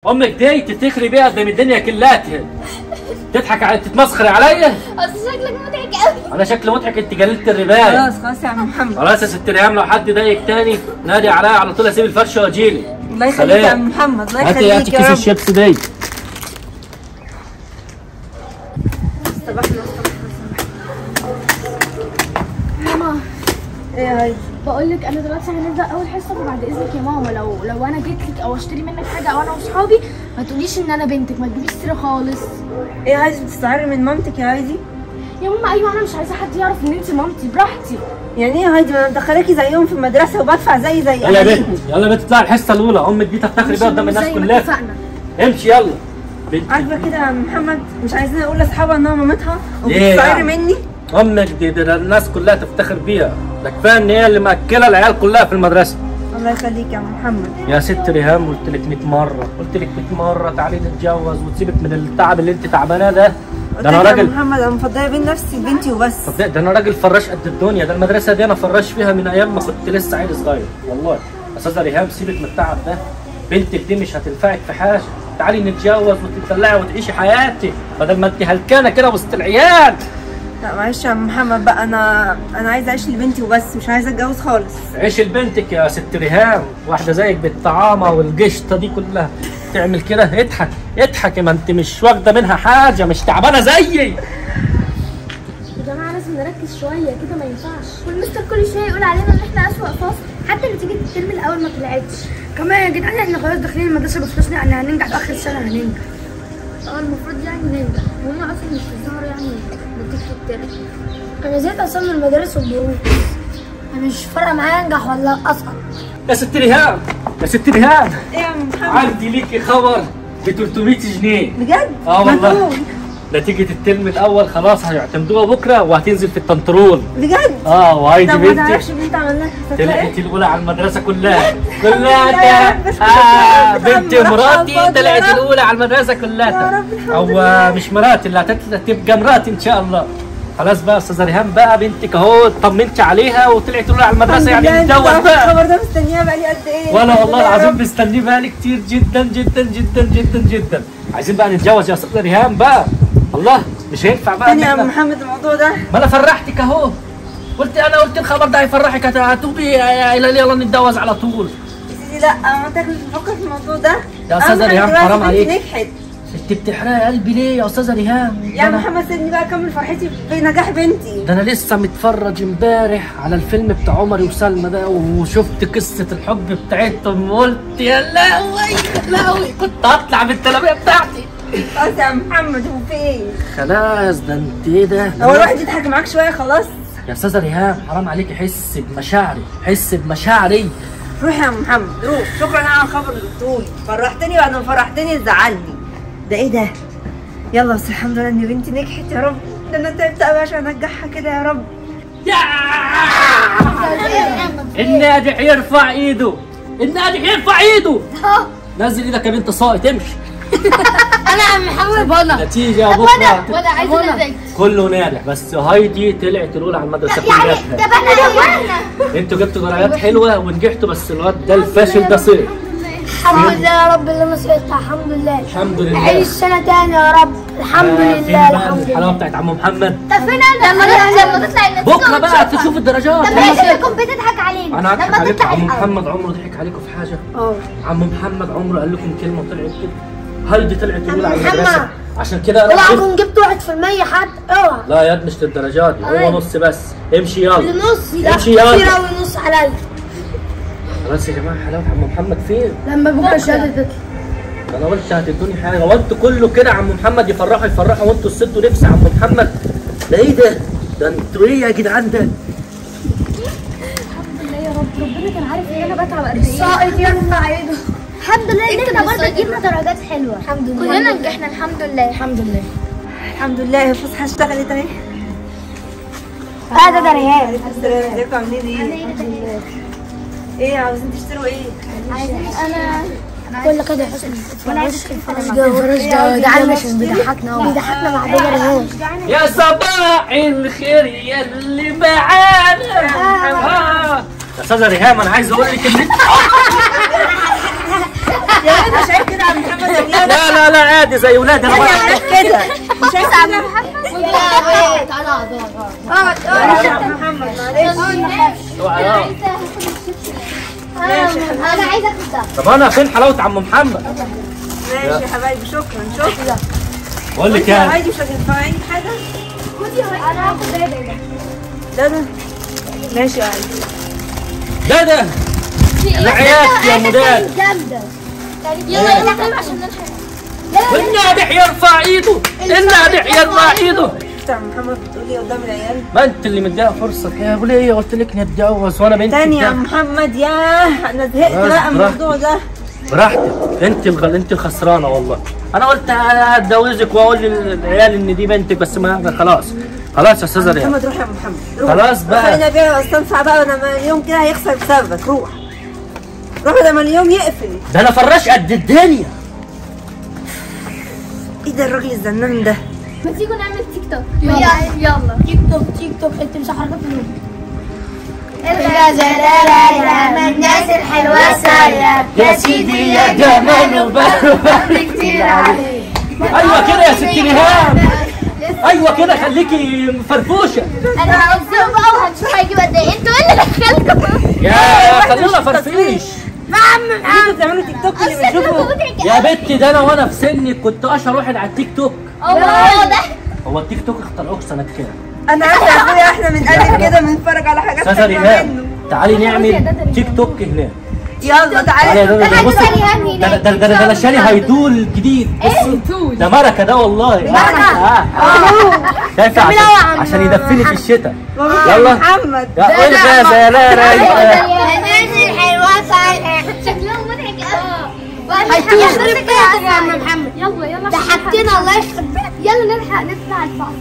امك دي تفتخري بيها قدام الدنيا كلها تضحك على تتمسخري عليا اصل شكلك مضحك قوي انا شكلي مضحك انت جللت الرباية خلاص خلاص يا عم محمد خلاص يا ست ريهام لو حد ضايقك تاني نادي عليا على طول اسيب الفرشه واجيلي الله يخليك يا عم محمد الله هاتي هاتي يخليك كيس يا رب الشيبس دي استبحنا ماما ايه يا هايدي بقول لك انا دلوقتي هنبدا اول حصه فبعد اذنك يا ماما لو لو انا جيت لك او اشتري منك حاجه او انا واصحابي ما تقوليش ان انا بنتك ما تجيبيش سيره خالص ايه يا هايدي بتستعري من مامتك يا هايدي يا ماما ايوه انا مش عايزه حد يعرف ان انت مامتي براحتي يعني ايه يا هايدي ما انا مدخلاكي زيهم في المدرسه وبدفع زي زي يلا يا أهاليهم. بنت يلا يا بنت اطلعي الحصه الاولى امك دي تفتخري بيها قدام الناس زي ما كلها اتفقنا امشي يلا بنت عاجبه كده يا عم محمد مش عايزين اقول لاصحابها انها مامتها ليه وبتستعري يعني؟ مني امك دي, دي الناس كلها تفتخر بيها ده كفايه ان هي اللي مأكله العيال كلها في المدرسه الله يخليك يا عم محمد يا ست ريهام قلت لك 100 مره قلت لك 100 مره تعالي نتجوز وتسيبك من التعب اللي انت تعباناه ده قلت ده انا لك يا عم راجل محمد انا مفضله بين نفسي بنتي وبس طب ده, ده انا راجل فراش قد الدنيا ده المدرسه دي انا فراش فيها من ايام ما كنت لسه عيل صغير والله استاذه ريهام سيبك من التعب ده بنتك دي مش هتنفعك في حاجه تعالي نتجوز وتتدلعي وتعيشي حياتك بدل ما انت هلكانه كده وسط العيال لا معلش يا عم محمد بقى انا انا عايزه اعيش لبنتي وبس مش عايزه اتجوز خالص عيش لبنتك يا ست ريهام واحده زيك بالطعامه والقشطه دي كلها تعمل كده اضحك اضحك ما انت مش واخده منها حاجه مش تعبانه زيي يا جماعه لازم نركز شويه كده ما ينفعش والمستر كل شويه يقول علينا ان احنا اسوأ فصل حتى نتيجه الترم الاول ما طلعتش كمان يا جدعان احنا خلاص داخلين المدرسه بفلوسنا يعني هننجح في اخر السنه هننجح اه المفروض يعني ننجح وهم اصلا مش بيظهروا يعني نتيجه الترم انا زهقت اصلا من المدارس والدروس انا مش فارقه معايا انجح ولا اسقط يا ست ريهام يا ست ريهام ايه يا عم محمد عندي ليكي خبر ب 300 جنيه بجد اه ما والله تقول. نتيجة الترم الأول خلاص هيعتمدوها بكرة وهتنزل في التنطرول بجد اه وهايدي طب ما بنتي تعرفش بنت عملناها طلعت الأولى على المدرسة كلها كلها يا ده. رب بس آه كنت بنتي بتعمل مراتي مرحبا طلعت يا رب. الأولى على المدرسة يا كلها رب الحمد أو لله. مش مراتي اللي هتطلع تبقى مراتي إن شاء الله خلاص بقى استاذه ريهام بقى بنتك اهو طمنت عليها وطلعت الاولى على المدرسه يعني الحمد لله، نتجوز انت بقى الخبر ده مستنياه بقالي قد ايه وانا الحمد والله لله يا العظيم رب. مستنيه بقالي كتير جدا جدا جدا جدا جدا عايزين بقى نتجوز يا استاذه ريهام بقى الله مش هينفع بقى تاني إن يا عم احنا محمد الموضوع ده ما انا فرحتك اهو قلت انا قلت الخبر ده هيفرحك هت- هتقولي يا- يلا يلا نتجوز على طول يا سيدي لا ما انت مش بتفكر في الموضوع ده يا أستاذة أهم حاجة ريهام، دلوقتي حرام بنتي عليك. نجحت انت بتحرقي قلبي ليه يا استاذه ريهام يا عم ده أنا- محمد سيبني بقى اكمل فرحتي بنجاح بنتي ده انا لسه متفرج امبارح على الفيلم بتاع عمر وسلمى ده وشفت قصه الحب بتاعتهم وقلت يا لهوي يا لهوي كنت هطلع بالتلاميذ بتاعتي خلاص يا عم محمد هو في ايه خلاص ده انت ايه ده هو الواحد يضحك معاك شويه خلاص يا استاذه ريهام حرام عليك حس بمشاعري حس بمشاعري روح يا عم محمد روح شكرا على الخبر اللي قلتهولي فرحتني بعد ما فرحتني زعلني ده ايه ده يلا بس الحمد لله ان بنتي نجحت يا رب ده انا تعبت قوي عشان انجحها كده يا رب الناجح يرفع ايده الناجح يرفع ايده نزل ايدك يا بنت ساقط امشي انا يا عم محمد بنا نتيجه بكره ولا عايزه نزل كله ناجح بس هايدي طلعت الاولى على المدرسه كلها طب انا دورنا انتوا جبتوا درجات حلوه ونجحتوا بس الواد ده الفاشل ده صير الحمد لله يا رب اللي انا سقطتها الحمد لله الحمد عيد لله السنه تاني يا رب الحمد آه، فين لله بقى الحمد الحلاوه لله بتاعت عم محمد طب فين انا لما تطلع لما تطلع النتيجه بكره بقى ونشوفها. تشوف الدرجات طب ماشي تكون بتضحك علينا انا هضحك لما عليكم تطلع عم الأول. محمد عمره ضحك عليكم في حاجه اه عم محمد عمره قال لكم كلمه طلعت كده هايدي طلعت الاولى على محمد. المدرسه عشان كده انا اوعى عرفت- اكون جبت واحد في المية حد اوعى لا يا مش للدرجات دي هو نص بس امشي يلا نص لا امشي كتير يلا اوي نص عليا خلاص يا جماعه حلاوه عم محمد فين؟ لما بكره الشهاده تطلع انا قلت هتدوني حاجه هو انتوا كله كده عم محمد يفرحوا يفرحوا وانتوا تسدوا نفس عم محمد ده ايه ده؟ ده انتوا ايه يا جدعان ده؟ الحمد لله يا رب ربنا كان عارف ان انا بتعب قد ايه ساقط يرفع ايده الحمد لله ان احنا برضه جبنا درجات حلوه الحمد لله كلنا نجحنا الحمد لله الحمد لله الحمد لله الفسحه اشتغلت اهي هذا ده ريان السلام عليكم عاملين ايه؟ ايه عاوزين تشتروا ايه؟ انا كل كده يا حسن الفرج ده الفرج ده جعان مش بيضحكنا هو بيضحكنا مع بابا ريان يا صباح الخير يا اللي معانا آه. يا استاذه ريهام انا عايز اقول لك ان انت يا بنت مش عيب كده يا عم محمد يا انا عادي زي ولادي انا انا بقى- كده مش عايزه اعمل تعالى اقعد اقعد يا عم محمد معلش اوعى يا. انا عايزه اخد ده طب انا فين حلاوه عم محمد ماشي يا حبايبي شكرا شكرا بقول لك انت ايه عادي مش هتنفعيني حاجه خدي هو انا هاخد ده ده ده ده ماشي يا عادي ده ده رعايات يا مداد جامده يلا يلا طيب عشان نلحق والنادح يرفع ايده النادح يرفع ايده انت يا عم محمد بتقولي قدام العيال ما انت اللي مديها فرصه يا ابو ليه قلت لك نتجوز وانا بنتي تاني يا بتاع- عم محمد ياه انا زهقت خلاص، بقى من براحتك. الموضوع ده براحتك انت الغل... انت الخسرانه والله انا قلت هتجوزك واقول للعيال ان دي بنتك بس ما خلاص خلاص يا استاذه ريان محمد روح يا عم محمد روح خلاص بقى. خلينا بيها واستنفع بقى وانا ما اليوم كده هيخسر بسببك روح روح لما اليوم يقفل ده انا فراش قد الدنيا ايه ده الراجل الزنان ده ما تيجوا نعمل تيك توك يلا يلا تيك توك تيك توك انت مش حركات اليوم الناس الحلوه سايره يا سيدي يا جمال وبارك كتير عليك ايوه كده يا ست ريهام ايوه كده خليكي فرفوشه انا هوزعه بقى وهنشوف هيجيب قد ايه انتوا ايه اللي دخلكم يا خلينا فرفيش انتوا بتعملوا تيك توك اللي بنشوفه يا بنتي ده انا وانا في سنك كنت اشهر واحد على التيك توك الله ده هو التيك توك اخترعوه سنه كام انا عارفه يا اخويا احنا من قبل كده بنتفرج على حاجات استاذه حلوه ريهام منه تعالي نعمل تيك توك هناك يلا تعالي تعالى ده ده بص تعالي هني ده ده ده ده انا شاري هيدول جديد بصي ده مركه ده والله اه شايفه عشان عشان يدفني في الشتاء يلا محمد يا قلبة يا لا رايقه الناس الحلوه سايره شكلهم مضحك قوي يا عم محمد يلا يلا ضحكتنا الله يخرب بيتك يلا نلحق نطلع الفاصل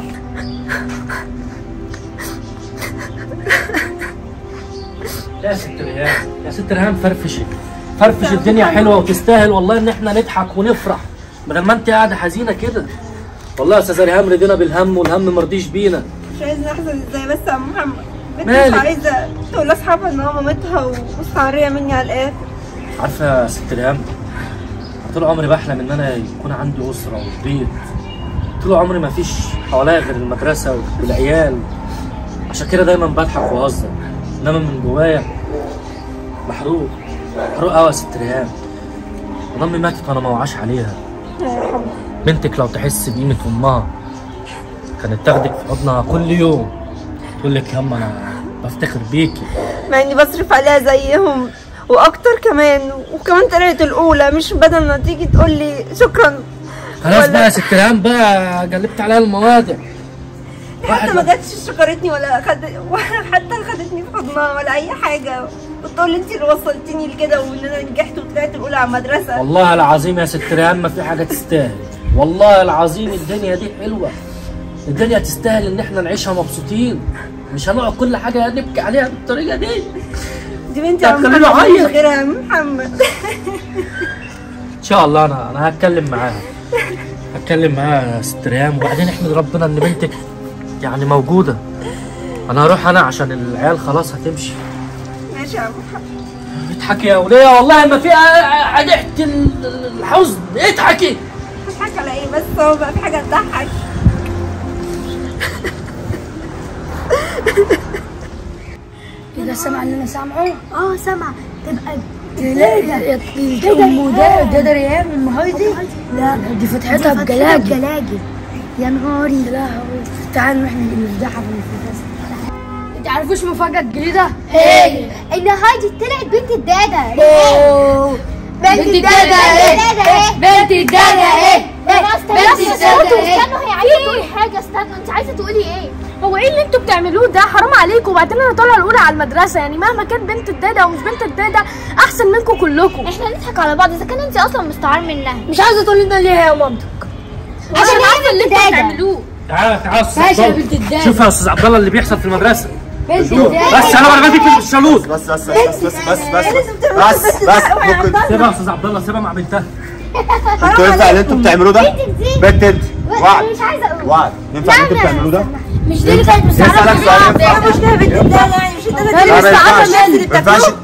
يا ست ريهام يا ست ريهام فرفشي فرفش الدنيا حلوه وتستاهل والله ان احنا نضحك ونفرح بدل ما انت قاعده حزينه كده والله يا استاذه ريهام رضينا بالهم والهم مرضيش بينا مش عايزه نحزن ازاي بس يا عم محمد بنت مالك؟ مش عايزه تقول لاصحابها ان هو مامتها ومستعريه مني على الاخر عارفه يا ست ريهام طول عمري بحلم ان انا يكون عندي اسره وبيت طول عمري ما فيش حواليا غير المدرسه والعيال عشان كده دايما بضحك واهزر انما من جوايا محروق محروق قوي يا ست ريهام أنا امي ماتت وانا ما وعاش عليها بنتك لو تحس بقيمه امها كانت تاخدك في حضنها كل يوم تقول لك ياما انا بفتخر بيكي مع اني بصرف عليها زيهم واكتر كمان وكمان طلعت الاولى مش بدل ما تيجي تقول لي شكرا خلاص ولا- بقى يا ست ريهام بقى قلبت عليها المواضع حتى ما جاتش شكرتني ولا خد... ولا حتى خدتني في حضنها ولا اي حاجه وتقول لي انت اللي وصلتيني لكده وان انا نجحت وطلعت الاولى على المدرسه والله العظيم يا ست ريهام ما في حاجه تستاهل والله العظيم الدنيا دي حلوه الدنيا تستاهل ان احنا نعيشها مبسوطين مش هنقعد كل حاجه نبكي عليها بالطريقه دي دي بنتي يا عم طب خليني محمد أعيط. مش غيرها يا عم محمد ان شاء الله انا انا هتكلم معاها هتكلم معاها يا ست ريهام وبعدين احمد ربنا ان بنتك يعني موجوده انا هروح انا عشان العيال خلاص هتمشي ماشي يا عم محمد اضحكي يا وليه والله ما في عدحت الحزن اضحكي بضحك على ايه بس هو بقى في حاجه تضحك كده سامع اللي انا سامعه اه سامع تبقى تلاقي ام ده ده ده ريان ام هايدي لا دي فتحتها بجلاجل جلاجل يا نهاري لا تعالوا احنا نفضحها في المدرسه انت عارفوش مفاجأة جديدة؟ ايه ان هايدي طلعت بنت الدادا اوه بنت الدادا ايه بنت الدادا ايه؟ بس استنوا استنوا هي عايزه تقولي حاجه استنوا انت عايزه تقولي ايه هو ايه اللي انتوا بتعملوه ده حرام عليكم وبعدين انا طالعه الاولى على المدرسه يعني مهما كان بنت الدادا او مش بنت الدادا احسن منكم كلكم احنا نضحك على بعض اذا كان انت اصلا مستعار منها مش عايزة تقول لنا ليه يا مامتك عشان عارفه اللي انتوا دادا بتعملوه تعالى تعالى يا استاذ ماشي يا عبد بنت الله. الدادة. شوف يا استاذ عبد الله اللي بيحصل في المدرسه بنت بس انا وانا بديك في الشالوت بس بس بس بس بس بس بس بس بس ممكن سيبها يا استاذ عبد الله سيبها مع بنتها انتوا ينفع اللي انتوا بتعملوه ده؟ بنت انت وعد مش عايزه اقول وعد ينفع اللي انتوا بتعملوه ده؟ مش دي اللي كانت اسالك سؤال ينفع مش ده بنت الدادا يعني مش الدادا لا دي ما مستعارة ينفعش الناس اللي ما ينفعش بتاكلوه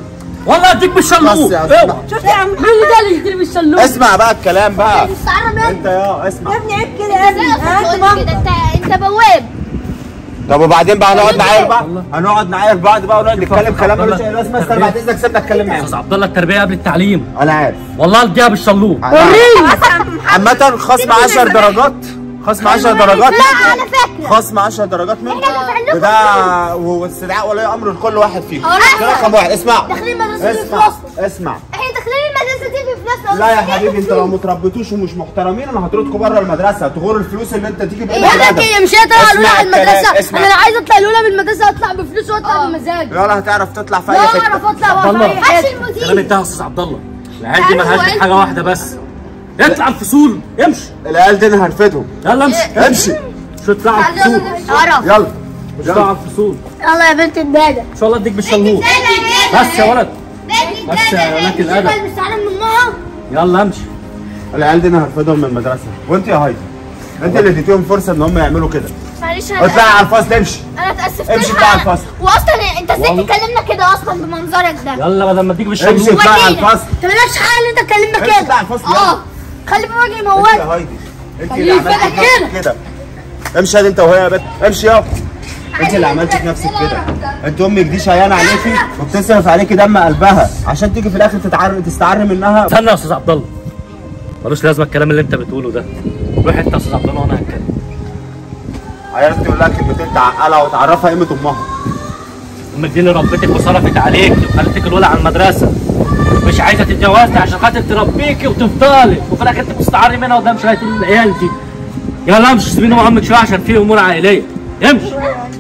والله اديك بس بالشلوط يا اوعى. اسمع شفت يا عم مين ده اللي يدير بالشلوت اسمع بقى الكلام بقى مستعرم يا انت يا اسمع يا ابني عيب كده يا ابني ها انت ابني كده انت انت بواب طب وبعدين بقى هنقعد نعاير بعض هنقعد نعاير بعض بقى ونقعد نتكلم كلام ملوش اي لازمه استنى بعد اذنك سيبنا اتكلم معاك استاذ عبد الله التربيه قبل التعليم انا عارف والله اديها بالشلوط عامة خصم 10 درجات خصم 10 درجات لا على فكره خصم 10 درجات منك احنا دافعين لكم وده واستدعاء ولي امر لكل واحد فيكم ده رقم واحد اسمع داخلين المدرسه دي اسمع بفلوسنا اسمع احنا داخلين المدرسه دي بفلوسنا لا يا حبيبي انت لو متربيتوش ومش محترمين انا هطردكم بره المدرسه تغور الفلوس اللي انت تيجي بقى بقول لك ايه مش هي طالعه الاولى اسمع على المدرسه الكلام، اسمع. انا لو عايزه اطلع الاولى من المدرسه اطلع بفلوس واطلع بمزاجي يلا هتعرف تطلع في اي لا حته اعرف اطلع عبد في الله. اي هات حته الكلام المدير انتهى يا استاذ عبد الله العيال دي مالهاش غير حاجه واحده بس اطلع الفصول امشي العيال دي انا هرفدهم يلا امشي امشي شو اطلع الفصول اعرف يلا مش طلع الفصول يلا يا بنت الداده ان شاء الله اديك بالشلوط بس يا ولد بس يا ولاد الادب مستعرم من ماما يلا امشي العيال دي انا هرفدهم من المدرسه وانت يا هايدي انت اللي اديتيهم فرصه ان هم يعملوا كده معلش انا اطلعي على الفصل امشي انا اتاسفت امشي لها. اطلع الفصل. واصلا انت ازاي والله. تكلمنا كده اصلا بمنظرك ده يلا بدل ما اديك امشي بالشلوط اطلعي على ودينا. الفصل انت مالكش حق ان انت تكلمنا امشي اطلعي كده على الفصل اه يلا خلي باباجي انت يموت يا هايدي انت اللي خليك عملتي في كده. نفسك كده امشي يا انت وهي يا بنت امشي يلا انت اللي عملتي في نفسك كده انت امك دي شيانه عليكي وبتصرف عليكي دم قلبها عشان تيجي في الاخر تتعر تستعر منها استنى يا استاذ عبد الله ملوش لازمه الكلام اللي انت بتقوله ده روح انت يا استاذ عبد الله وانا هتكلم عيالك تقول لها كلمتين تعقلها وتعرفها قيمه امها امك دي اللي ربتك وصرفت عليك وخلتك الاولى على المدرسه مش عايزه تتجوزني عشان خاطر تربيكي وتفضلي وفي الاخر انت بتستعري منها قدام شويه العيال دي يلا امشي سيبيني مع امك شويه عشان في امور عائليه امشي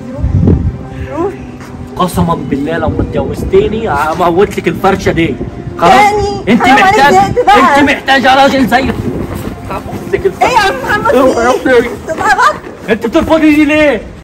قسما بالله لو ما اتجوزتني هموت لك الفرشه دي خلاص تاني؟ انت حرام عليك محتاج زهقت بقى. انت محتاجه راجل زيك هموت لك الفرشه ايه يا عم محمد اوعى يا في ايه؟ ابني. طب هبط انت بترفضي دي ليه؟